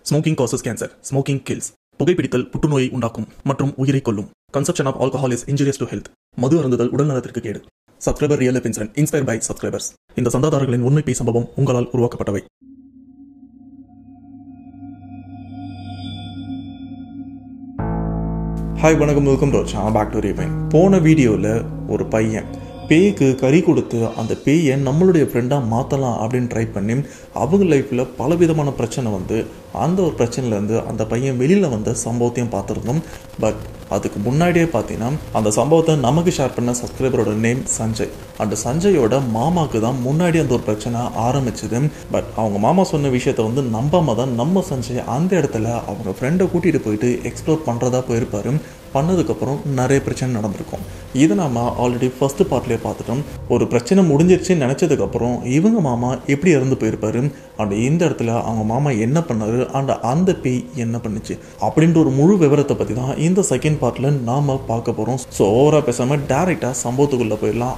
smoking causes cancer smoking kills புகைப்பிடித்தல் புற்றுநோயை உண்டாக்கும் மற்றும் உயிரை கொல்லும் consumption of alcohol is injurious to health மது அருந்துதல் உடல் நலத்திற்கு கேடு subscriber real incident inspire by subscribers இந்த சந்தாதாரர்களின் உண்மை பேய் சம்பவம் உங்களால் உருவாக்கப்பட்டவை ஹாய் வணக்கம் வெல்கம் ரோச் பேக் டு ரீவைன் போன வீடியோவில் ஒரு பையன் பேய்க்கு கறி கொடுத்து அந்த பேயை நம்மளுடைய ஃப்ரெண்டாக மாற்றலாம் அப்படின்னு ட்ரை பண்ணி அவங்க லைஃப்பில் பலவிதமான பிரச்சனை வந்து அந்த ஒரு பிரச்சனையிலேருந்து அந்த பையன் வெளியில் வந்த சம்பவத்தையும் பார்த்துருந்தோம் பட் அதுக்கு முன்னாடியே பார்த்தீங்கன்னா அந்த சம்பவத்தை நமக்கு ஷேர் பண்ண சப்ஸ்கிரைபரோட நேம் சஞ்சய் அந்த சஞ்சயோட மாமாக்கு தான் முன்னாடி அந்த ஒரு பிரச்சனை ஆரம்பிச்சது பட் அவங்க மாமா சொன்ன விஷயத்த வந்து நம்பாம தான் நம்ம சஞ்சய் அந்த இடத்துல அவங்க ஃப்ரெண்டை கூட்டிகிட்டு போயிட்டு எக்ஸ்ப்ளோர் பண்ணுறதா போயிருப்பாரு பண்ணதுக்கப்புறம் நிறைய பிரச்சனை நடந்திருக்கும் இதை நாம ஆல்ரெடி ஃபர்ஸ்ட் பார்ட்லேயே பார்த்துட்டோம் ஒரு பிரச்சனை முடிஞ்சிருச்சுன்னு நினச்சதுக்கப்புறம் இவங்க மாமா எப்படி இறந்து போயிருப்பாரு அண்ட் இந்த இடத்துல அவங்க மாமா என்ன பண்ணாரு அண்ட் அந்த பேய் என்ன பண்ணுச்சு அப்படின்ற ஒரு முழு விவரத்தை பற்றி தான் இந்த செகண்ட் பார்ட்டில் நாம் பார்க்க போகிறோம் ஸோ ஓவராக பேசாமல் டேரெக்டாக சம்பவத்துக்குள்ளே போயிடலாம்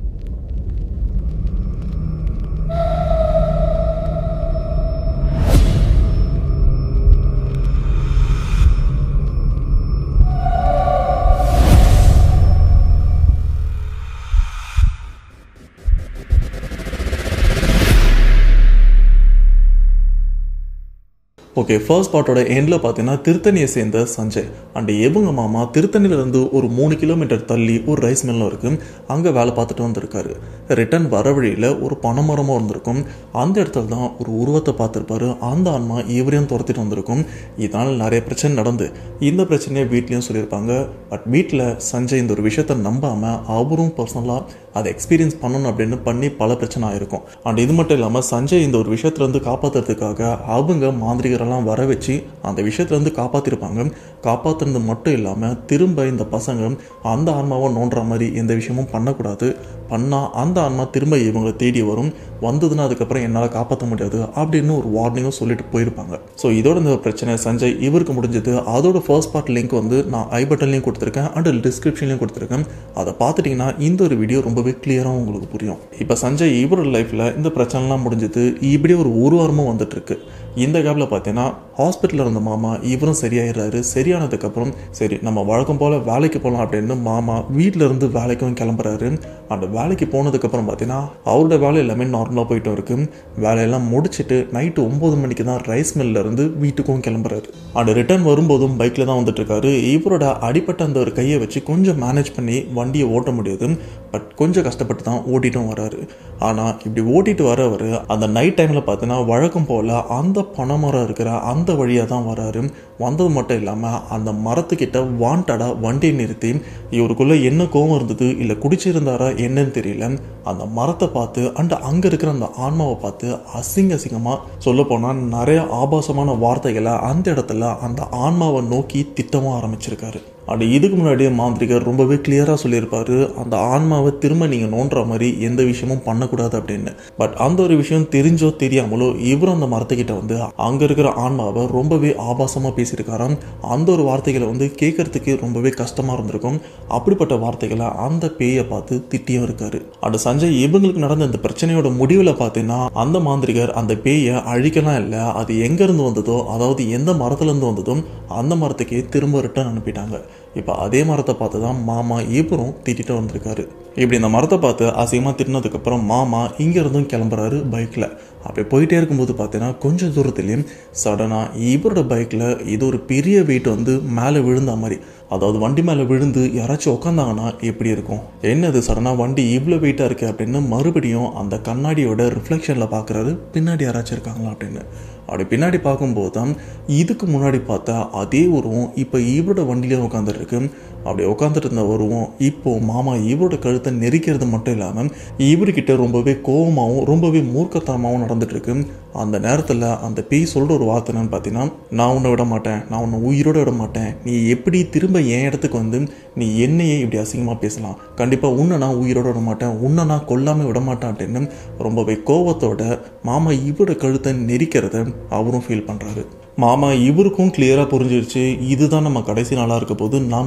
ஓகே ஃபர்ஸ்ட் பார்ட்டோட எண்டில் பார்த்தீங்கன்னா திருத்தணியை சேர்ந்த சஞ்சய் அண்ட் இவங்க மாமா திருத்தணியிலேருந்து ஒரு மூணு கிலோமீட்டர் தள்ளி ஒரு ரைஸ் மில்லும் இருக்குது அங்கே வேலை பார்த்துட்டு வந்திருக்காரு ரிட்டர்ன் வர வழியில் ஒரு பனைமரமும் இருந்திருக்கும் அந்த இடத்துல தான் ஒரு உருவத்தை பார்த்துருப்பாரு அந்த ஆன்மா இவரையும் துரத்திட்டு வந்திருக்கும் இதனால் நிறைய பிரச்சனை நடந்து இந்த பிரச்சனையை வீட்லேயும் சொல்லியிருப்பாங்க பட் வீட்டில் சஞ்சய் இந்த ஒரு விஷயத்த நம்பாமல் அவரும் பர்சனலாக அதை எக்ஸ்பீரியன்ஸ் பண்ணணும் அப்படின்னு பண்ணி பல பிரச்சனை ஆயிருக்கும் அண்ட் இது மட்டும் இல்லாமல் சஞ்சய் இந்த ஒரு விஷயத்துலேருந்து காப்பாற்றுறதுக்காக அவங்க மாந்திரிகரெல்லாம் வர வச்சு அந்த விஷயத்துலேருந்து காப்பாற்றிருப்பாங்க காப்பாற்றுறது மட்டும் இல்லாமல் திரும்ப இந்த பசங்க அந்த ஆன்மாவை நோண்டுற மாதிரி எந்த விஷயமும் பண்ணக்கூடாது பண்ணால் அந்த ஆன்மா திரும்ப இவங்களை தேடி வரும் வந்ததுன்னா அதுக்கப்புறம் என்னால் காப்பாற்ற முடியாது அப்படின்னு ஒரு வார்னிங்கும் சொல்லிட்டு போயிருப்பாங்க ஸோ இதோட இந்த பிரச்சனை சஞ்சய் இவருக்கு முடிஞ்சது அதோட ஃபர்ஸ்ட் பார்ட் லிங்க் வந்து நான் ஐ பட்டன்லையும் கொடுத்துருக்கேன் அண்ட் டிஸ்கிரிப்ஷன்லையும் கொடுத்துருக்கேன் அதை பார்த்துட்டிங்கன்னா இந்த ஒரு வீடியோ ரொம்பவே கிளியராக உங்களுக்கு புரியும் இப்போ சஞ்சய் இவரோட லைஃப்பில் இந்த பிரச்சனைலாம் முடிஞ்சது இப்படியே ஒரு ஒரு வாரமும் வந்துட்டு இருக்கு இந்த கேப்பில் பார்த்தீங்கன்னா ஹாஸ்பிட்டலில் இருந்த மாமா இவரும் சரியாயிடுறாரு சரியானதுக்கப்புறம் சரி நம்ம வழக்கம் போல் வேலைக்கு போகலாம் அப்படின்னு மாமா வீட்டில் இருந்து வேலைக்கும் கிளம்புறாரு அந்த வேலைக்கு போனதுக்கப்புறம் பார்த்தீங்கன்னா அவரோட வேலை எல்லாமே நார்மலாக போயிட்டு இருக்கு வேலையெல்லாம் முடிச்சுட்டு நைட்டு ஒம்பது மணிக்கு தான் ரைஸ் மில்ல இருந்து வீட்டுக்கும் கிளம்புறாரு அந்த ரிட்டர்ன் வரும்போதும் பைக்கில் தான் வந்துட்டு இருக்காரு இவரோட அடிப்பட்ட அந்த ஒரு கையை வச்சு கொஞ்சம் மேனேஜ் பண்ணி வண்டியை ஓட்ட முடியுது பட் கொஞ்சம் கஷ்டப்பட்டு தான் ஓட்டிட்டும் வராரு ஆனால் இப்படி ஓட்டிட்டு வரவர் அந்த நைட் டைமில் பார்த்தீங்கன்னா வழக்கம் போல் அந்த பனைமரம் இருக்கிற அந்த வழியாக தான் வராரு வந்தது மட்டும் இல்லாமல் அந்த மரத்துக்கிட்ட வாண்டடாக வண்டியை நிறுத்தி இவருக்குள்ளே என்ன கோவம் இருந்தது இல்லை குடிச்சிருந்தாரா என்னன்னு தெரியல அந்த மரத்தை பார்த்து அண்ட் அங்கே இருக்கிற அந்த ஆன்மாவை பார்த்து அசிங்க அசிங்கமாக சொல்ல போனால் நிறைய ஆபாசமான வார்த்தைகளை அந்த இடத்துல அந்த ஆன்மாவை நோக்கி திட்டமாக ஆரம்பிச்சிருக்காரு அண்ட் இதுக்கு முன்னாடியே மாந்திரிகர் ரொம்பவே கிளியராக சொல்லியிருப்பாரு அந்த ஆன்மாவை திரும்ப நீங்கள் நோண்டுற மாதிரி எந்த விஷயமும் பண்ணக்கூடாது அப்படின்னு பட் அந்த ஒரு விஷயம் தெரிஞ்சோ தெரியாமலோ இவரும் அந்த மரத்துக்கிட்ட வந்து அங்கே இருக்கிற ஆன்மாவை ரொம்பவே ஆபாசமாக பேசியிருக்காராம் அந்த ஒரு வார்த்தைகளை வந்து கேட்கறதுக்கு ரொம்பவே கஷ்டமாக இருந்திருக்கும் அப்படிப்பட்ட வார்த்தைகளை அந்த பேயை பார்த்து திட்டியும் இருக்காரு அண்ட் சஞ்சய் இவங்களுக்கு நடந்த இந்த பிரச்சனையோட முடிவில் பார்த்தீங்கன்னா அந்த மாந்திரிகர் அந்த பேயை அழிக்கலாம் இல்லை அது எங்கேருந்து வந்ததோ அதாவது எந்த மரத்துலேருந்து வந்ததோ அந்த மரத்துக்கே திரும்ப ரிட்டர்ன் அனுப்பிட்டாங்க இப்போ அதே மரத்தை பார்த்து தான் மாமா இவரும் திட்டிட்டு வந்திருக்காரு இப்படி இந்த மரத்தை பார்த்து அசிங்கமாக திட்டினதுக்கப்புறம் மாமா இங்கேருந்தும் கிளம்புறாரு பைக்கில் அப்படி போயிட்டே இருக்கும்போது பார்த்தீங்கன்னா கொஞ்சம் தூரத்துலேயும் சடனாக இவரோட பைக்கில் இது ஒரு பெரிய வெயிட் வந்து மேலே விழுந்த மாதிரி அதாவது வண்டி மேலே விழுந்து யாராச்சும் உட்காந்தாங்கன்னா எப்படி இருக்கும் என்னது சடனாக வண்டி இவ்வளோ வெயிட்டாக இருக்குது அப்படின்னு மறுபடியும் அந்த கண்ணாடியோட ரிஃப்ளெக்ஷனில் பார்க்குறாரு பின்னாடி யாராச்சும் இருக்காங்களா அப்படின்னு அப்படி பின்னாடி பார்க்கும்போது தான் இதுக்கு முன்னாடி பார்த்தா அதே உருவம் இப்போ இவரோட வண்டியிலே உட்காந்துட்டு இருக்கு அப்படி உட்காந்துட்டு இருந்த உருவம் இப்போ மாமா இவரோட கழுத்தை நெரிக்கிறது மட்டும் இல்லாமல் இவர்கிட்ட ரொம்பவே கோபமாகவும் ரொம்பவே மூர்க்கத்தனமாகவும் நடந்துட்டு இருக்கு அந்த நேரத்தில் அந்த பேய் சொல்கிற ஒரு வார்த்தை என்னன்னு பார்த்தீங்கன்னா நான் உன்னை விட மாட்டேன் நான் உன்னை உயிரோட விட மாட்டேன் நீ எப்படி திரும்ப என் இடத்துக்கு வந்து நீ என்னையே இப்படி அசிங்கமாக பேசலாம் கண்டிப்பாக உன்னை நான் உயிரோட விட மாட்டேன் உன்னை நான் கொல்லாமல் விட மாட்டேன் அப்படின்னு ரொம்பவே கோவத்தோட மாமா இவரோட கழுத்தை நெரிக்கிறத அவரும் ஃபீல் பண்ணுறாரு மாமா இவருக்கும் கிளியராக புரிஞ்சிருச்சு இதுதான் நம்ம கடைசி நாளாக இருக்க போது நாம் கண்டிப்பாக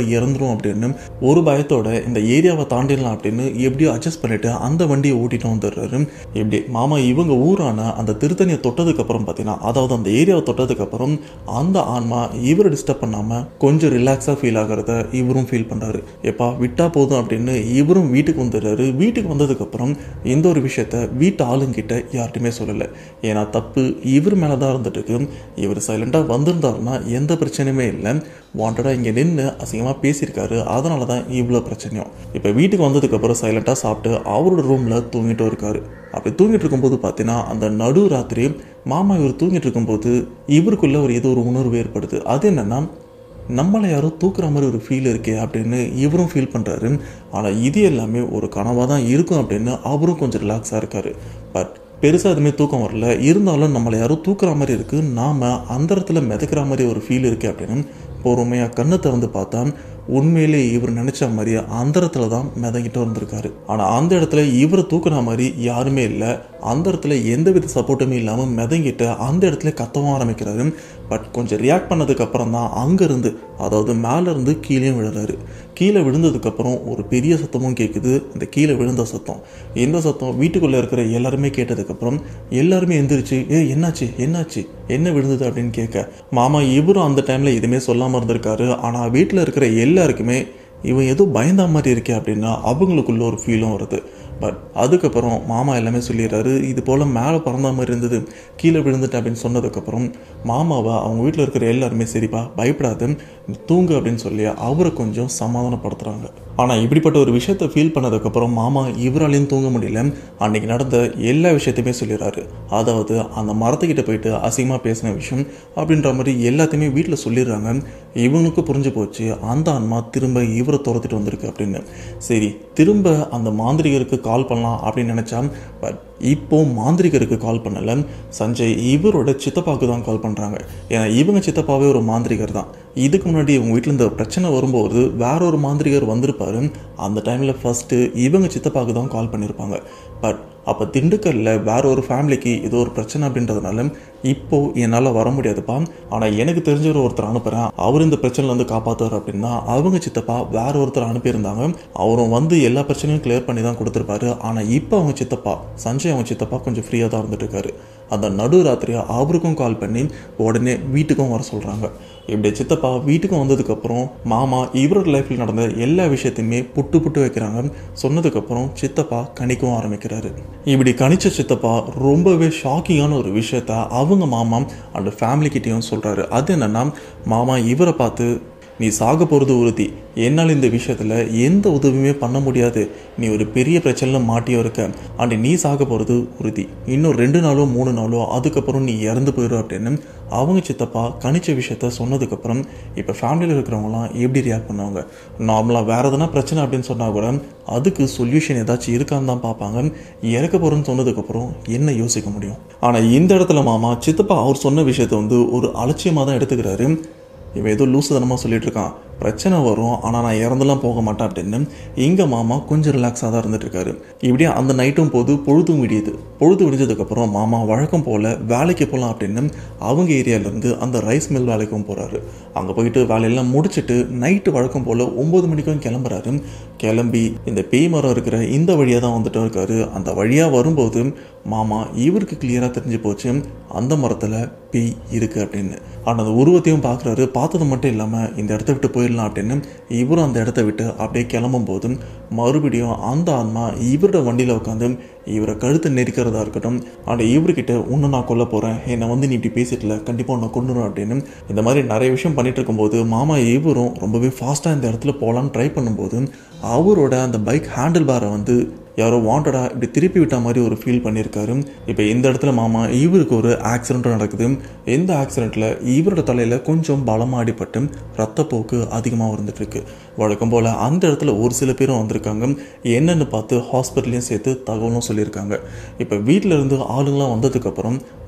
இறந்துரும் அப்படின்னு ஒரு பயத்தோட இந்த ஏரியாவை தாண்டிடலாம் அப்படின்னு எப்படியோ அட்ஜஸ்ட் பண்ணிட்டு அந்த வண்டியை ஓட்டிட்டு வந்துடுறாரு இப்படி மாமா இவங்க ஊரான அந்த திருத்தணியை தொட்டதுக்கு அப்புறம் பார்த்தீங்கன்னா அதாவது அந்த ஏரியாவை தொட்டதுக்கு அப்புறம் அந்த ஆன்மா இவரை டிஸ்டர்ப் பண்ணாம கொஞ்சம் ரிலாக்ஸாக ஃபீல் ஆகிறத இவரும் ஃபீல் பண்றாரு எப்பா விட்டா போதும் அப்படின்னு இவரும் வீட்டுக்கு வந்துடுறாரு வீட்டுக்கு வந்ததுக்கு அப்புறம் இந்த ஒரு விஷயத்த வீட்டு ஆளுங்கிட்ட யார்கிட்டயுமே சொல்லலை ஏன்னா தப்பு இவர் மேலே தான் இருந்துட்டு இருக்கு இவர் சைலண்டாக வந்திருந்தாருன்னா எந்த பிரச்சனையுமே இல்லை வாண்டடாக இங்கே நின்று அசிங்கமாக பேசியிருக்காரு அதனால தான் இவ்வளோ பிரச்சனையும் இப்போ வீட்டுக்கு வந்ததுக்கப்புறம் சைலண்ட்டாக சாப்பிட்டு அவரோட ரூமில் தூங்கிட்டு இருக்காரு அப்படி தூங்கிட்டு இருக்கும்போது பார்த்தீங்கன்னா அந்த நடு ராத்திரி மாமா இவர் தூங்கிட்டு இருக்கும்போது இவருக்குள்ள ஒரு ஏதோ ஒரு உணர்வு ஏற்படுது அது என்னன்னா நம்மளை யாரோ தூக்குற மாதிரி ஒரு ஃபீல் இருக்கே அப்படின்னு இவரும் ஃபீல் பண்ணுறாரு ஆனால் இது எல்லாமே ஒரு கனவாக தான் இருக்கும் அப்படின்னு அவரும் கொஞ்சம் ரிலாக்ஸாக இருக்காரு பட் பெருசாக எதுவுமே தூக்கம் வரல இருந்தாலும் நம்மளை யாரோ தூக்குற மாதிரி இருக்குது நாம் அந்த இடத்துல மிதக்கிற மாதிரி ஒரு ஃபீல் இருக்குது அப்படின்னு பொறுமையாக கண்ணை திறந்து பார்த்தா உண்மையிலே இவர் நினச்ச மாதிரி அந்த இடத்துல தான் மிதங்கிட்டு வந்திருக்காரு ஆனால் அந்த இடத்துல இவரை தூக்குன மாதிரி யாருமே இல்லை அந்த இடத்துல எந்த வித சப்போர்ட்டுமே இல்லாமல் மிதங்கிட்டு அந்த இடத்துல கத்தவும் ஆரம்பிக்கிறாரு பட் கொஞ்சம் ரியாக்ட் பண்ணதுக்கு அப்புறம் தான் அங்கேருந்து அதாவது மேலேருந்து கீழே விழுறாரு கீழே விழுந்ததுக்கப்புறம் ஒரு பெரிய சத்தமும் கேட்குது இந்த கீழே விழுந்த சத்தம் இந்த சத்தம் வீட்டுக்குள்ளே இருக்கிற எல்லாருமே கேட்டதுக்கப்புறம் எல்லாருமே எந்திரிச்சு ஏ என்னாச்சு என்னாச்சு என்ன விழுந்தது அப்படின்னு கேட்க மாமா இவரும் அந்த டைமில் எதுவுமே சொல்லாமல் இருந்திருக்காரு ஆனால் வீட்டில் இருக்கிற எல்லாருக்குமே இவன் ஏதோ பயந்தா மாதிரி இருக்கே அப்படின்னா அவங்களுக்குள்ள ஒரு ஃபீலும் வருது பட் அதுக்கப்புறம் மாமா எல்லாமே சொல்லிடுறாரு இது போல் மேலே பறந்த மாதிரி இருந்தது கீழே விழுந்துட்டேன் அப்படின்னு சொன்னதுக்கப்புறம் மாமாவை அவங்க வீட்டில் இருக்கிற எல்லாருமே சரிப்பா பயப்படாது நீ தூங்கு அப்படின்னு சொல்லி அவரை கொஞ்சம் சமாதானப்படுத்துகிறாங்க ஆனால் இப்படிப்பட்ட ஒரு விஷயத்தை ஃபீல் பண்ணதுக்கப்புறம் மாமா இவராலையும் தூங்க முடியல அன்னைக்கு நடந்த எல்லா விஷயத்தையுமே சொல்லிடுறாரு அதாவது அந்த மரத்துக்கிட்ட போயிட்டு அசிங்கமாக பேசின விஷயம் அப்படின்ற மாதிரி எல்லாத்தையுமே வீட்டில் சொல்லிடுறாங்க இவங்களுக்கும் புரிஞ்சு போச்சு அந்த ஆன்மா திரும்ப இவரை துரத்திட்டு வந்திருக்கு அப்படின்னு சரி திரும்ப அந்த மாந்திரிகருக்கு கால் பண்ணலாம் அப்படின்னு நினச்சா பட் இப்போ மாந்திரிகருக்கு கால் பண்ணல சஞ்சய் இவரோட சித்தப்பாவுக்கு தான் கால் பண்ணுறாங்க ஏன்னா இவங்க சித்தப்பாவே ஒரு மாந்திரிகர் தான் இதுக்கு முன்னாடி இவங்க வீட்டில் இந்த பிரச்சனை வரும்போது வேற ஒரு மாந்திரிகர் வந்திருப்பாரு அந்த டைமில் ஃபஸ்ட்டு இவங்க சித்தப்பாவுக்கு தான் கால் பண்ணியிருப்பாங்க பட் அப்போ திண்டுக்கல்ல வேற ஒரு ஃபேமிலிக்கு ஏதோ ஒரு பிரச்சனை அப்படின்றதுனால இப்போ என்னால் வர முடியாதுப்பா ஆனால் எனக்கு தெரிஞ்ச ஒரு ஒருத்தர் அனுப்புகிறேன் அவர் இந்த பிரச்சனையிலேருந்து காப்பாற்றுவார் அப்படின்னா அவங்க சித்தப்பா வேற ஒருத்தர் அனுப்பியிருந்தாங்க அவரும் வந்து எல்லா பிரச்சனையும் கிளியர் பண்ணி தான் கொடுத்துருப்பாரு ஆனால் இப்போ அவங்க சித்தப்பா சஞ்சய் அவங்க சித்தப்பா கொஞ்சம் ஃப்ரீயாக தான் இருந்துட்டு இருக்காரு அந்த நடு ராத்திரியா அவருக்கும் கால் பண்ணி உடனே வீட்டுக்கும் வர சொல்கிறாங்க இப்படி சித்தப்பா வீட்டுக்கும் வந்ததுக்கப்புறம் மாமா இவரோட லைஃப்பில் நடந்த எல்லா விஷயத்தையுமே புட்டு புட்டு வைக்கிறாங்க சொன்னதுக்கப்புறம் சித்தப்பா கணிக்கவும் ஆரம்பிக்கிறாரு இப்படி கணிச்ச சித்தப்பா ரொம்பவே ஷாக்கிங்கான ஒரு விஷயத்த அவங்க மாமா அந்த ஃபேமிலிக்கிட்டேயும் சொல்கிறாரு அது என்னன்னா மாமா இவரை பார்த்து நீ சாக போகிறது உறுதி என்னால் இந்த விஷயத்தில் எந்த உதவியுமே பண்ண முடியாது நீ ஒரு பெரிய பிரச்சனையில் மாட்டியோ இருக்க அண்ட் நீ சாக போகிறது உறுதி இன்னும் ரெண்டு நாளோ மூணு நாளோ அதுக்கப்புறம் நீ இறந்து போயிடும் அப்படின்னு அவங்க சித்தப்பா கணிச்ச விஷயத்த சொன்னதுக்கப்புறம் இப்போ ஃபேமிலியில் இருக்கிறவங்களாம் எப்படி ரியாக்ட் பண்ணுவாங்க நார்மலாக வேறு எதனா பிரச்சனை அப்படின்னு சொன்னால் கூட அதுக்கு சொல்யூஷன் ஏதாச்சும் இருக்கான்னு தான் பார்ப்பாங்க இறக்க போகிறேன்னு சொன்னதுக்கப்புறம் என்ன யோசிக்க முடியும் ஆனால் இந்த இடத்துல மாமா சித்தப்பா அவர் சொன்ன விஷயத்த வந்து ஒரு அலட்சியமாக தான் எடுத்துக்கிறாரு இவன் ஏதோ லூசுதனமாக சொல்லிட்டு இருக்கான் பிரச்சனை வரும் ஆனால் நான் இறந்துலாம் போக மாட்டேன் அப்படின்னு இங்கே மாமா கொஞ்சம் ரிலாக்ஸாக தான் இருந்துட்டு இருக்காரு இப்படியே அந்த நைட்டும் போது பொழுதும் விடியுது பொழுது விடிஞ்சதுக்கப்புறம் மாமா வழக்கம் போல் வேலைக்கு போகலாம் அப்படின்னு அவங்க ஏரியாவிலேருந்து அந்த ரைஸ் மில் வேலைக்கும் போகிறாரு அங்கே போயிட்டு வேலையெல்லாம் முடிச்சுட்டு நைட்டு வழக்கம் போல் ஒம்பது மணிக்கும் கிளம்புறாரு கிளம்பி இந்த பேய் மரம் இருக்கிற இந்த வழியாக தான் வந்துட்டு இருக்காரு அந்த வழியாக வரும்போது மாமா இவருக்கு கிளியராக தெரிஞ்சு போச்சு அந்த மரத்தில் பேய் இருக்குது அப்படின்னு ஆனால் அந்த உருவத்தையும் பார்க்குறாரு பார்த்தது மட்டும் இல்லாமல் இந்த இடத்த விட்டு போயிடலாம் அப்படின்னு இவரும் அந்த இடத்த விட்டு அப்படியே கிளம்பும் போதும் மறுபடியும் அந்த ஆன்மா இவரோட வண்டியில் உட்காந்து இவரை கழுத்தை நெரிக்கிறதா இருக்கட்டும் ஆனால் இவர்கிட்ட உன்னை நான் கொல்ல போகிறேன் என்னை வந்து நீ இப்படி பேசிட்டல கண்டிப்பாக உன்னை கொண்டுடும் அப்படின்னு இந்த மாதிரி நிறைய விஷயம் பண்ணிட்டு இருக்கும்போது மாமா இவரும் ரொம்பவே ஃபாஸ்ட்டாக இந்த இடத்துல போகலான்னு ட்ரை பண்ணும்போது அவரோட அந்த பைக் ஹேண்டில் பாரை வந்து யாரோ வாண்டடா இப்படி திருப்பி விட்ட மாதிரி ஒரு ஃபீல் பண்ணியிருக்காரு இப்போ இந்த இடத்துல மாமா இவருக்கு ஒரு ஆக்சிடென்ட் நடக்குது இந்த ஆக்சிடெண்ட்டில் இவரோட தலையில் கொஞ்சம் பலமாக அடிபட்டு ரத்தப்போக்கு அதிகமாக வந்துட்டு இருக்கு வழக்கம் போல் அந்த இடத்துல ஒரு சில பேரும் வந்திருக்காங்க என்னென்னு பார்த்து ஹாஸ்பிட்டலையும் சேர்த்து தகவலும் சொல்லியிருக்காங்க இப்போ வீட்டில் இருந்து ஆளுங்களாம் வந்ததுக்கப்புறம்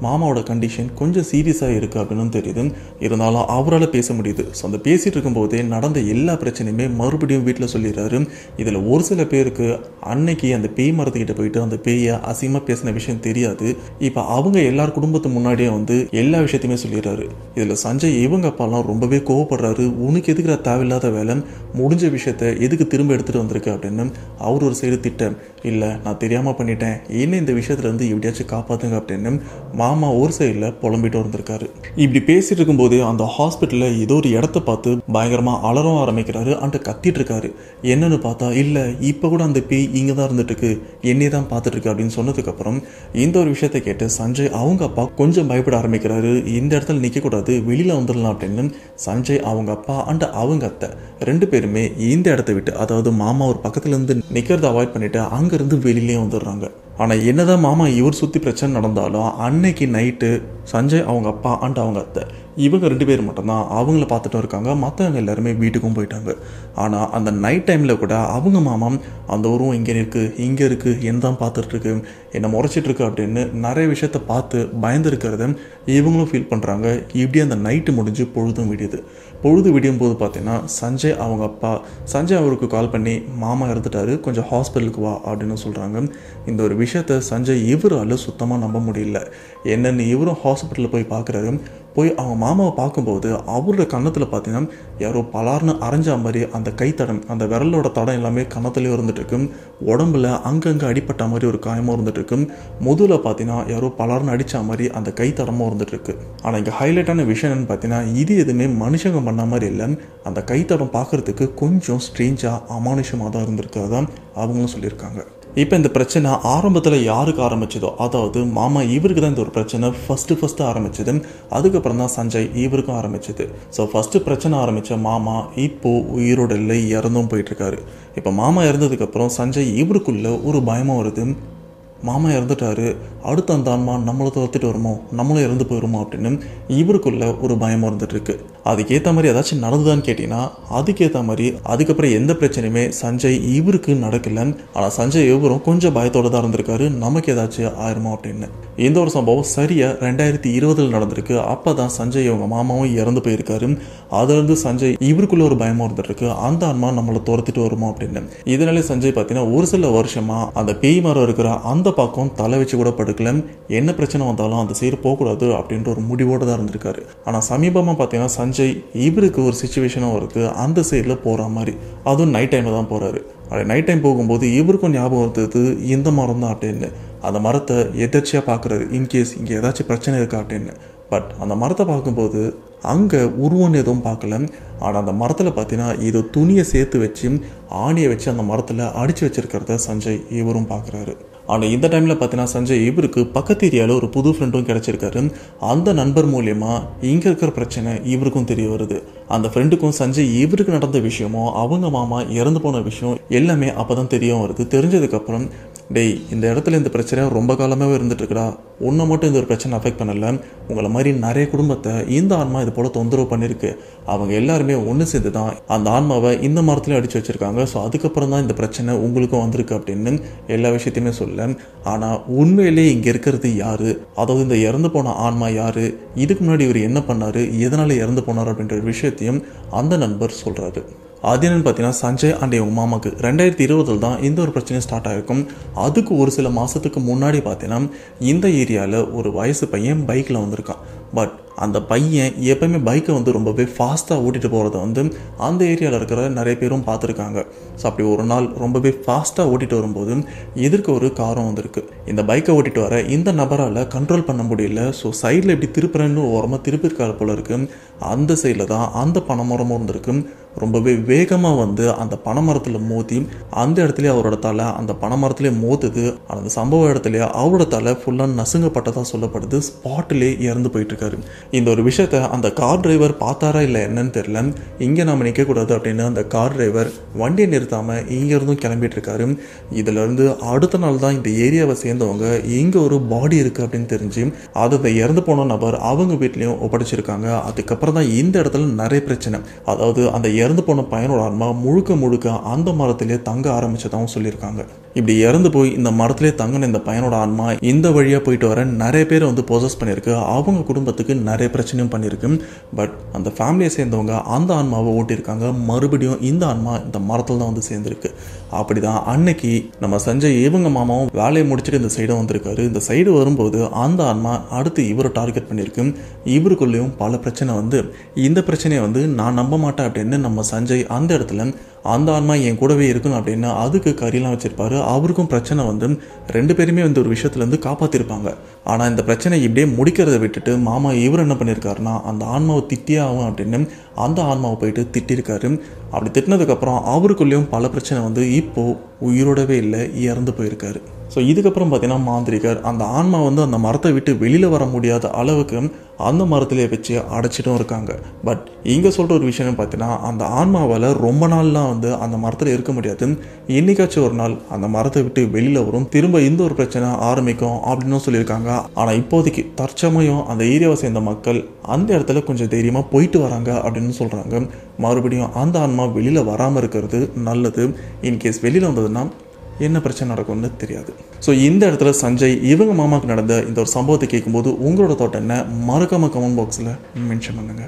மாமாவோட கண்டிஷன் கொஞ்சம் சீரியஸாக இருக்குது அப்படின்னு தெரியுது இருந்தாலும் அவரால் பேச முடியுது ஸோ அந்த பேசிகிட்டு இருக்கும்போதே நடந்த எல்லா பிரச்சனையுமே மறுபடியும் வீட்டில் சொல்லிடுறாரு இதில் ஒரு சில பேருக்கு அன்னைக்கு அந்த பேய் மரத்துக்கிட்ட போயிட்டு அந்த பேயை அசிங்கமாக பேசின விஷயம் தெரியாது இப்போ அவங்க எல்லார் குடும்பத்து முன்னாடியே வந்து எல்லா விஷயத்தையுமே சொல்லிடுறாரு இதில் சஞ்சய் இவங்க அப்பாலாம் ரொம்பவே கோவப்படுறாரு உனக்கு எதுக்குற தேவையில்லாத வேலை முடிஞ்ச விஷயத்த எதுக்கு திரும்ப எடுத்துகிட்டு வந்திருக்கு அப்படின்னு அவர் ஒரு சைடு திட்டம் இல்லை நான் தெரியாமல் பண்ணிட்டேன் என்ன இந்த விஷயத்துலேருந்து எப்படியாச்சும் காப்பாற்றுங்க அப்படின்னு மாமா ஒரு சைடில் புலம்பிட்டு வந்திருக்காரு இப்படி பேசிட்டு இருக்கும்போது அந்த ஹாஸ்பிட்டலில் ஏதோ ஒரு இடத்த பார்த்து பயங்கரமாக அலறம் ஆரம்பிக்கிறாரு அண்ட் கத்திட்டு இருக்காரு என்னன்னு பார்த்தா இல்லை இப்போ கூட அந்த பேய் இங்கே தான் இருந்துட்டு இருக்கு என்னையே தான் பார்த்துட்டு இருக்கு அப்படின்னு சொன்னதுக்கப்புறம் இந்த ஒரு விஷயத்த கேட்டு சஞ்சய் அவங்க அப்பா கொஞ்சம் பயப்பட ஆரம்பிக்கிறாரு இந்த இடத்துல நிற்கக்கூடாது வெளியில் வந்துடலாம் அப்படின்னு சஞ்சய் அவங்க அப்பா அண்ட் அவங்க அத்தை ரெண்டு பேருமே இந்த இடத்த விட்டு அதாவது மாமா ஒரு பக்கத்துல இருந்து நிற்கிறத அவாய்ட் பண்ணிட்டு அங்கேருந்து வெளியிலே வந்துடுறாங்க ஆனால் என்னதான் மாமா இவர் சுற்றி பிரச்சனை நடந்தாலும் அன்னைக்கு நைட்டு சஞ்சய் அவங்க அப்பா அண்ட் அவங்க அத்தை இவங்க ரெண்டு பேர் மட்டும்தான் அவங்கள பார்த்துட்டும் இருக்காங்க மற்றவங்க எல்லாருமே வீட்டுக்கும் போயிட்டாங்க ஆனால் அந்த நைட் டைமில் கூட அவங்க மாமா அந்த உருவம் இங்கே இருக்குது இங்கே இருக்குது என்ன தான் பார்த்துட்டு இருக்கு என்னை முறைச்சிட்டு இருக்கு அப்படின்னு நிறைய விஷயத்த பார்த்து பயந்துருக்கிறத இவங்களும் ஃபீல் பண்ணுறாங்க இப்படி அந்த நைட்டு முடிஞ்சு பொழுதும் விடியுது பொழுது விடியும் போது பார்த்தீங்கன்னா சஞ்சய் அவங்க அப்பா சஞ்சய் அவருக்கு கால் பண்ணி மாமா இறந்துட்டாரு கொஞ்சம் ஹாஸ்பிட்டலுக்கு வா அப்படின்னு சொல்கிறாங்க இந்த ஒரு விஷயத்த சஞ்சய் இவரால் சுத்தமாக நம்ப முடியல என்னென்னு இவரும் ஹாஸ்பிட்டலில் போய் பார்க்குறாரு போய் அவங்க மாமாவை பார்க்கும்போது அவரோட கன்னத்தில் பார்த்தீங்கன்னா யாரோ பலார்னு அரைஞ்ச மாதிரி அந்த கைத்தடம் அந்த விரலோட தடம் எல்லாமே கன்னத்துலேயே இருந்துட்டு இருக்கு உடம்புல அங்கங்கே அடிப்பட்ட மாதிரி ஒரு காயமும் இருந்துட்டு இருக்கு முதுல பார்த்தீங்கன்னா யாரோ பலார்னு அடித்த மாதிரி அந்த கைத்தடமும் இருந்துட்டு இருக்கு ஆனால் இங்கே ஹைலைட்டான விஷயம் என்னன்னு பார்த்தீங்கன்னா இது எதுவுமே மனுஷங்க பண்ண மாதிரி இல்லை அந்த கைத்தடம் பார்க்கறதுக்கு கொஞ்சம் ஸ்ட்ரேஞ்சாக அமானுஷமாக தான் இருந்திருக்கு அதான் அவங்களும் சொல்லியிருக்காங்க இப்போ இந்த பிரச்சனை ஆரம்பத்தில் யாருக்கு ஆரம்பிச்சதோ அதாவது மாமா இவருக்கு தான் இந்த ஒரு பிரச்சனை ஃபஸ்ட்டு ஃபஸ்ட்டு ஆரம்பிச்சது அதுக்கப்புறம் தான் சஞ்சய் இவருக்கும் ஆரம்பிச்சது ஸோ ஃபஸ்ட்டு பிரச்சனை ஆரம்பித்த மாமா இப்போது உயிரோட இல்லை இறந்தும் போயிட்டுருக்காரு இப்போ மாமா இறந்ததுக்கப்புறம் சஞ்சய் இவருக்குள்ள ஒரு பயமாக வருது மாமா இறந்துட்டாரு அடுத்த அந்த ஆன்மா நம்மளை துரத்திட்டு வருமோ நம்மளும் இறந்து போயிடுமோ அப்படின்னு இவருக்குள்ள ஒரு பயம் இருந்துட்டு இருக்கு அதுக்கேற்ற மாதிரி ஏதாச்சும் நடந்துதான்னு கேட்டிங்கன்னா அதுக்கேற்ற மாதிரி அதுக்கப்புறம் எந்த பிரச்சனையுமே சஞ்சய் இவருக்கு நடக்கல ஆனால் சஞ்சய் இவரும் கொஞ்சம் பயத்தோட தான் இருந்திருக்காரு நமக்கு ஏதாச்சும் ஆயிருமோ அப்படின்னு இந்த ஒரு சம்பவம் சரியா ரெண்டாயிரத்தி இருபதில் நடந்திருக்கு அப்போ தான் சஞ்சய் இவங்க மாமாவும் இறந்து போயிருக்காரு அதுலேருந்து சஞ்சய் இவருக்குள்ள ஒரு பயமும் இருந்துட்டு இருக்கு அந்த ஆன்மா நம்மளை துரத்திட்டு வருமோ அப்படின்னு இதனாலே சஞ்சய் பார்த்தீங்கன்னா ஒரு சில வருஷமா அந்த பேய் மரம் இருக்கிற அந்த பக்கம் தலை வச்சு கூட படுக்கல என்ன பிரச்சனை வந்தாலும் அந்த சைடு போகக்கூடாது அப்படின்ற ஒரு முடிவோடு தான் இருந்திருக்காரு ஆனால் சமீபமாக பார்த்தீங்கன்னா சஞ்சய் இவருக்கு ஒரு சுச்சுவேஷனும் இருக்குது அந்த சைடில் போகிற மாதிரி அதுவும் நைட் டைமில் தான் போகிறாரு அப்படி நைட் டைம் போகும்போது இவருக்கும் ஞாபகம் இருந்தது இந்த மரம் தான் அப்படின்னு அந்த மரத்தை எதிர்ச்சியாக பார்க்குறாரு இன்கேஸ் இங்கே ஏதாச்சும் பிரச்சனை இருக்கா அப்படின்னு பட் அந்த மரத்தை பார்க்கும்போது அங்கே உருவம் எதுவும் பார்க்கல ஆனால் அந்த மரத்தில் பார்த்தீங்கன்னா ஏதோ துணியை சேர்த்து வச்சு ஆணியை வச்சு அந்த மரத்தில் அடித்து வச்சிருக்கிறத சஞ்சய் இவரும் பார்க்குறாரு ஆனால் இந்த டைமில் பார்த்தீங்கன்னா சஞ்சய் இவருக்கு பக்கத்து ஏரியாவில் ஒரு புது ஃப்ரெண்டும் கிடச்சிருக்காரு அந்த நண்பர் மூலயமா இங்கே இருக்கிற பிரச்சனை இவருக்கும் தெரிய வருது அந்த ஃப்ரெண்டுக்கும் சஞ்சய் இவருக்கு நடந்த விஷயமோ அவங்க மாமா இறந்து போன விஷயம் எல்லாமே அப்போ தான் தெரிய வருது தெரிஞ்சதுக்கப்புறம் டேய் இந்த இடத்துல இந்த பிரச்சனை ரொம்ப காலமாகவே இருந்துட்டு இருக்கடா உன்னை மட்டும் இந்த ஒரு பிரச்சனை அஃபெக்ட் பண்ணல உங்களை மாதிரி நிறைய குடும்பத்தை இந்த ஆன்மா இது போல் தொந்தரவு பண்ணியிருக்கு அவங்க எல்லாருமே ஒன்று சேர்ந்து தான் அந்த ஆன்மாவை இந்த மரத்துலையும் அடித்து வச்சுருக்காங்க ஸோ அதுக்கப்புறம் தான் இந்த பிரச்சனை உங்களுக்கும் வந்திருக்கு அப்படின்னு எல்லா விஷயத்தையுமே சொல்ல ஆனால் உண்மையிலே இங்கே இருக்கிறது யார் அதாவது இந்த இறந்து போன ஆன்மா யார் இதுக்கு முன்னாடி இவர் என்ன பண்ணார் எதனால் இறந்து போனார் அப்படின்ற ஒரு விஷயத்தையும் அந்த நண்பர் சொல்கிறாரு அது என்னன்னு பார்த்தீங்கன்னா சஞ்சய் அண்ட் இவங்க மாமாக்கு ரெண்டாயிரத்தி இருபதில் தான் இந்த ஒரு பிரச்சனை ஸ்டார்ட் ஆகிருக்கும் அதுக்கு ஒரு சில மாதத்துக்கு முன்னாடி பார்த்தீங்கன்னா இந்த ஏரியாவில் ஒரு வயசு பையன் பைக்கில் வந்திருக்கான் பட் அந்த பையன் எப்பயுமே பைக்கை வந்து ரொம்பவே ஃபாஸ்ட்டாக ஓட்டிகிட்டு போகிறத வந்து அந்த ஏரியாவில் இருக்கிற நிறைய பேரும் பார்த்துருக்காங்க ஸோ அப்படி ஒரு நாள் ரொம்பவே ஃபாஸ்ட்டாக ஓட்டிகிட்டு வரும்போது எதிர்க்க ஒரு காரம் வந்திருக்கு இந்த பைக்கை ஓட்டிட்டு வர இந்த நபரால் கண்ட்ரோல் பண்ண முடியல ஸோ சைடில் இப்படி திருப்புறன்னு ஓரமாக திருப்பிருக்காரு போல இருக்கு அந்த சைடில் தான் அந்த பனைமரமும் இருந்திருக்கு ரொம்பவே வேகமாக வந்து அந்த பனைமரத்தில் மோதி அந்த இடத்துல அவரோட தலை அந்த பனைமரத்துலேயே மோதுது அந்த சம்பவ இடத்துல அவரோட தலை ஃபுல்லாக நசுங்கப்பட்டதாக சொல்லப்படுது ஸ்பாட்டிலே இறந்து போயிட்டு இருக்காரு இந்த ஒரு விஷயத்த அந்த கார் டிரைவர் பார்த்தாரா இல்லை என்னன்னு தெரியல இங்கே நாம நிற்கக்கூடாது அப்படின்னு அந்த கார் டிரைவர் வண்டியை நிறுத்தாமல் இங்கேருந்தும் கிளம்பிட்டு இருக்காரு இதுலேருந்து அடுத்த நாள் தான் இந்த ஏரியாவை சேர்ந்தவங்க இங்கே ஒரு பாடி இருக்குது அப்படின்னு தெரிஞ்சு அதை இந்த இறந்து போன நபர் அவங்க வீட்லேயும் ஒப்படைச்சிருக்காங்க அதுக்கப்புறம் தான் இந்த இடத்துல நிறைய பிரச்சனை அதாவது அந்த இறந்து போன பையனோட ஆன்மா முழுக்க முழுக்க அந்த மரத்திலே தங்க ஆரம்பிச்சதாகவும் சொல்லியிருக்காங்க இப்படி இறந்து போய் இந்த மரத்திலே தங்கின இந்த பையனோட ஆன்மா இந்த வழியாக போயிட்டு வர நிறைய பேர் வந்து பொசஸ் பண்ணியிருக்கு அவங்க குடும்பத்துக்கு நிறைய பிரச்சனையும் பண்ணியிருக்கு பட் அந்த ஃபேமிலியை சேர்ந்தவங்க அந்த ஆன்மாவை ஓட்டியிருக்காங்க மறுபடியும் இந்த ஆன்மா இந்த மரத்தில் தான் வந்து சேர்ந்துருக்கு அப்படிதான் அன்னைக்கு நம்ம சஞ்சய் இவங்க மாமாவும் வேலையை முடிச்சுட்டு இந்த சைடு வந்திருக்காரு இந்த சைடு வரும்போது அந்த ஆன்மா அடுத்து இவரை டார்கெட் பண்ணியிருக்கு இவருக்குள்ளேயும் பல பிரச்சனை வந்து இந்த பிரச்சனையை வந்து நான் நம்ப மாட்டேன் அப்படின்னு நம்ம சஞ்சய் அந்த இடத்துல அந்த ஆன்மா என் கூடவே இருக்கணும் அப்படின்னு அதுக்கு கறியெல்லாம் வச்சிருப்பாரு அவருக்கும் பிரச்சனை வந்து ரெண்டு பேருமே வந்து ஒரு விஷயத்துலேருந்து காப்பாற்றிருப்பாங்க ஆனால் இந்த பிரச்சனை இப்படியே முடிக்கிறத விட்டுட்டு மாமா இவர் என்ன பண்ணியிருக்காருன்னா அந்த ஆன்மாவை திட்டியே ஆகும் அப்படின்னு அந்த ஆன்மாவை போயிட்டு திட்டிருக்காரு அப்படி திட்டினதுக்கப்புறம் அவருக்குள்ளேயும் பல பிரச்சனை வந்து இப்போது உயிரோடவே இல்லை இறந்து போயிருக்காரு ஸோ இதுக்கப்புறம் பார்த்தீங்கன்னா மாந்திரிகர் அந்த ஆன்மா வந்து அந்த மரத்தை விட்டு வெளியில் வர முடியாத அளவுக்கு அந்த மரத்திலே வச்சு அடைச்சிட்டும் இருக்காங்க பட் இங்கே சொல்கிற ஒரு விஷயம் பார்த்தீங்கன்னா அந்த ஆன்மாவால் ரொம்ப நாள்லாம் வந்து அந்த மரத்தில் இருக்க முடியாது என்னைக்காச்சும் ஒரு நாள் அந்த மரத்தை விட்டு வெளியில் வரும் திரும்ப இந்த ஒரு பிரச்சனை ஆரம்பிக்கும் அப்படின்னு சொல்லியிருக்காங்க ஆனால் இப்போதைக்கு தற்சமயம் அந்த ஏரியாவை சேர்ந்த மக்கள் அந்த இடத்துல கொஞ்சம் தைரியமாக போயிட்டு வராங்க அப்படின்னு சொல்கிறாங்க மறுபடியும் அந்த ஆன்மா வெளியில் வராமல் இருக்கிறது நல்லது இன்கேஸ் வெளியில் வந்ததுன்னா என்ன பிரச்சனை நடக்கும்னு தெரியாது ஸோ இந்த இடத்துல சஞ்சய் இவங்க மாமாவுக்கு நடந்த இந்த ஒரு சம்பவத்தை கேட்கும்போது உங்களோட தோட்டம் என்ன மறக்காம கமெண்ட் பாக்ஸில் மென்ஷன் பண்ணுங்க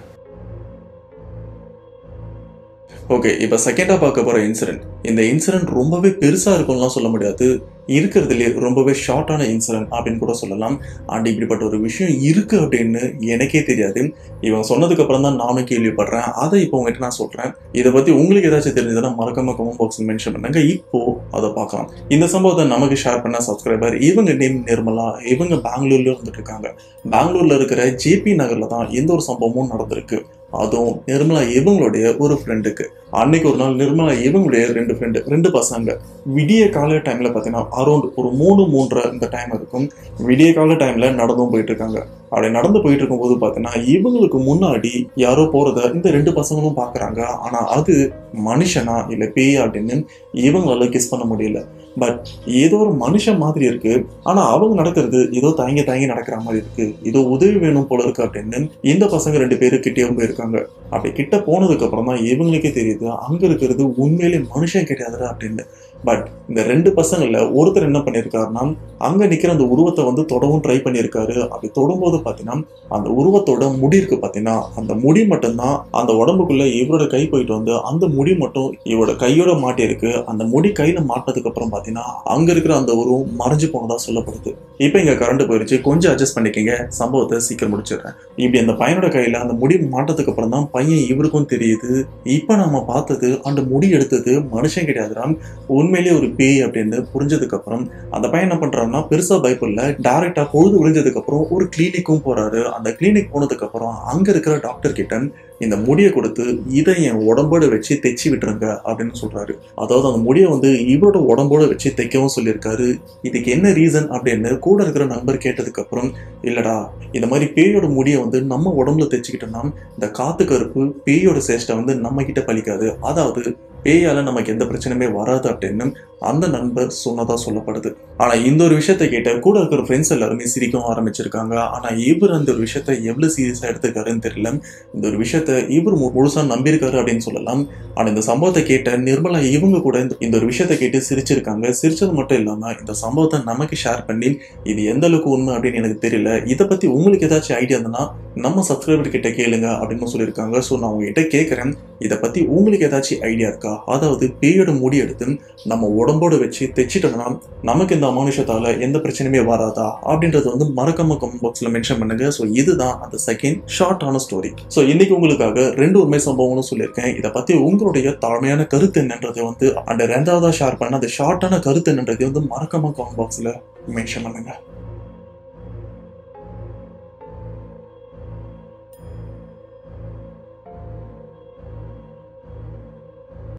ஓகே இப்போ செகண்டாக பார்க்க போகிற இன்சிடென்ட் இந்த இன்சிடென்ட் ரொம்பவே பெருசாக இருக்கும்லாம் சொல்ல முடியாது இருக்கிறதுலே ரொம்பவே ஷார்ட்டான இன்சிடென்ட் அப்படின்னு கூட சொல்லலாம் அண்ட் இப்படிப்பட்ட ஒரு விஷயம் இருக்குது அப்படின்னு எனக்கே தெரியாது இவங்க சொன்னதுக்கு அப்புறம் தான் நானும் கேள்விப்படுறேன் அதை இப்போ உங்ககிட்ட நான் சொல்கிறேன் இதை பற்றி உங்களுக்கு ஏதாச்சும் தெரிஞ்சதுன்னா மறக்காம கமெண்ட் பாக்ஸில் மென்ஷன் பண்ணுங்க இப்போ அதை பார்க்கலாம் இந்த சம்பவத்தை நமக்கு ஷேர் பண்ண சப்ஸ்கிரைபர் இவங்க நேம் நிர்மலா இவங்க பெங்களூர்ல இருந்துட்டு இருக்காங்க பெங்களூர்ல இருக்கிற ஜேபி நகர்ல தான் எந்த ஒரு சம்பவமும் நடந்திருக்கு அதுவும் நிர்மலா இவங்களுடைய ஒரு ஃப்ரெண்டுக்கு அன்னைக்கு ஒரு நாள் நிர்மலா இவங்களுடைய ரெண்டு ஃப்ரெண்டு ரெண்டு பசங்க விடிய கால டைம்ல பார்த்தீங்கன்னா அரௌண்ட் ஒரு மூணு மூன்றரை இந்த டைம் இருக்கும் விடிய கால டைம்ல நடந்தும் போயிட்டு இருக்காங்க அப்படி நடந்து போயிட்டு இருக்கும்போது பார்த்தீங்கன்னா இவங்களுக்கு முன்னாடி யாரோ போறத இந்த ரெண்டு பசங்களும் பார்க்கறாங்க ஆனா அது மனுஷனா இல்லை பேய் அப்படின்னு இவங்களால கிஸ் பண்ண முடியல பட் ஏதோ ஒரு மனுஷன் மாதிரி இருக்கு ஆனா அவங்க நடக்கிறது ஏதோ தயங்கி தயங்கி நடக்கிற மாதிரி இருக்கு ஏதோ உதவி வேணும் போல இருக்கு அப்படின்னு இந்த பசங்க ரெண்டு பேரும் கிட்டேயும் போயிருக்காங்க அப்படி கிட்ட போனதுக்கு அப்புறம் தான் இவங்களுக்கே தெரியுது அங்க இருக்கிறது உண்மையிலே மனுஷன் கிடையாதுடா அப்படின்னு பட் இந்த ரெண்டு பசங்கள்ல ஒருத்தர் என்ன பண்ணியிருக்காருன்னா அங்க நிக்கிற அந்த உருவத்தை வந்து தொடவும் ட்ரை பண்ணியிருக்காரு அப்படி தொடும்போது பாத்தீங்கன்னா அந்த உருவத்தோட முடி இருக்கு பாத்தீங்கன்னா அந்த முடி மட்டும்தான் அந்த உடம்புக்குள்ள இவரோட கை போயிட்டு வந்து அந்த முடி மட்டும் இவரோட கையோட மாட்டியிருக்கு அந்த முடி கையில மாட்டினதுக்கு அப்புறம் பாத்தீங்கன்னா அங்க இருக்கிற அந்த உருவம் மறைஞ்சு போனதா சொல்லப்படுது இப்போ இங்க கரண்ட் போயிருச்சு கொஞ்சம் அட்ஜஸ்ட் பண்ணிக்கங்க சம்பவத்தை சீக்கிரம் முடிச்சிடுறேன் இப்படி அந்த பையனோட கையில அந்த முடி மாட்டதுக்கு அப்புறம் தான் பையன் இவருக்கும் தெரியுது இப்ப நாம பார்த்தது அந்த முடி எடுத்தது மனுஷன் கிடையாதுடா உண்மையிலேயே ஒரு பேய் அப்படின்னு புரிஞ்சதுக்கு அப்புறம் அந்த பையன் என்ன பண்றாருன்னா பெருசா பயப்படல டைரக்டா பொழுது விழுந்ததுக்கு அப்புறம் ஒரு கிளினிக்கும் போறாரு அந்த கிளினிக் போனதுக்கு அப்புறம் அங்க இருக்கிற டாக்டர் கிட்ட இந்த முடியை கொடுத்து இதை என் உடம்போட வச்சு தைச்சி விட்டுருங்க அப்படின்னு சொல்றாரு அதாவது அந்த முடியை வந்து இவரோட உடம்போட வச்சு தைக்கவும் சொல்லியிருக்காரு இதுக்கு என்ன ரீசன் அப்படின்னு கூட இருக்கிற நண்பர் கேட்டதுக்கு அப்புறம் இல்லடா இந்த மாதிரி பேயோட முடியை வந்து நம்ம உடம்புல தைச்சுக்கிட்டோம்னா இந்த காத்து கருப்பு பேயோட சேஷ்டை வந்து நம்ம கிட்ட பலிக்காது அதாவது பேயால நமக்கு எந்த பிரச்சனையுமே வராது அப்படின்னு அந்த நண்பர் சொன்னதா சொல்லப்படுது ஆனா இந்த ஒரு விஷயத்தை கேட்ட கூட இருக்கிற ஃப்ரெண்ட்ஸ் எல்லாருமே சிரிக்கவும் ஆரம்பிச்சிருக்காங்க ஆனா இவர் அந்த ஒரு விஷயத்த எவ்வளவு சீரியஸா எடுத்துக்காருன்னு தெரியல இந்த ஒரு விஷயத்த இவர் மு- முழுசா நம்பியிருக்காரு அப்படின்னு சொல்லலாம் ஆனா இந்த சம்பவத்தை கேட்ட நிர்மலா இவங்க கூட இந்த- இந்த ஒரு விஷயத்தை கேட்டு சிரிச்சிருக்காங்க சிரிச்சது மட்டும் இல்லாம இந்த சம்பவத்தை நமக்கு ஷேர் பண்ணி இது எந்த அளவுக்கு உண்மை அப்படின்னு எனக்கு தெரியல இதை பத்தி உங்களுக்கு ஏதாச்சும் ஐடியா இருந்ததுன்னா நம்ம சப்ஸ்கிரைபர் கிட்ட கேளுங்க அப்படின்னு சொல்லியிருக்காங்க ஸோ நான் உங்ககிட்ட கேட்குறேன் இதை பத்தி உங்களுக்கு ஏதாச்சும் ஐடியா இருக்கா அதாவது பேயோட முடி எடுத்து நம்ம உடம்போட வச்சு தைச்சிட்டோம்னா நமக்கு இந்த அமானுஷத்தால எந்த பிரச்சனையுமே வராதா அப்படின்றது வந்து மறக்காம கமெண்ட் பாக்ஸ்ல மென்ஷன் பண்ணுங்க ஸோ இதுதான் அந்த செகண்ட் ஷார்ட்டான ஸ்டோரி ஸோ இன்னைக்கு உங்களுக்காக ரெண்டு உண்மை சம்பவங்களும் சொல்லியிருக்கேன் இதை பத்தி உங்களுடைய தாழ்மையான கருத்து என்னன்றதை வந்து அந்த ரெண்டாவதா ஷேர் பண்ண அந்த ஷார்ட்டான கருத்து என்னன்றதை வந்து மறக்காம கமெண்ட் பாக்ஸ்ல மென்ஷன் பண்ணுங்க